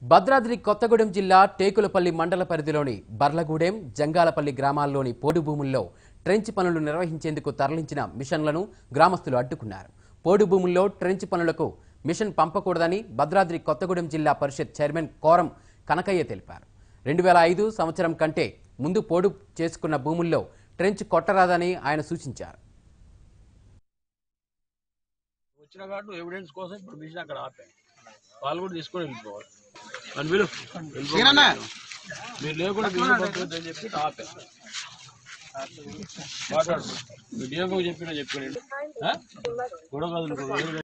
భద్రాద్రి కొత్తగూడెం జిల్లా టేకులపల్లి మండల పరిధిలోని బర్లగూడెం జంగాలపల్లి గ్రామాల్లోని పోడు భూముల్లో ట్రెంచ్ పనులు నిర్వహించేందుకు తరలించిన మిషన్లను గ్రామస్తులు అడ్డుకున్నారు పోడు భూముల్లో ట్రెంచ్ పనులకు మిషన్ పంపకూడదని భద్రాద్రి కొత్తగూడెం జిల్లా పరిషత్ చైర్మన్ కోరం కనకయ్య తెలిపారు రెండు వేల ఐదు సంవత్సరం కంటే ముందు పోడు చేసుకున్న భూముల్లో ట్రెంచ్ కొట్టరాదని ఆయన సూచించారు వచ్చిన కాబట్టి ఎవిడెన్స్ కోసం ఇప్పుడు మిషన్ అక్కడ ఆపాను వాళ్ళు కూడా తీసుకొని వెళ్ళిపోవాలి అని వీళ్ళు మీరు లేకుండా బిల్లు పంపొద్దు అని చెప్పి ఆపాను మాట్లాడు మీ డిఎంఓ చెప్పినా చెప్పాను కూడా కాదు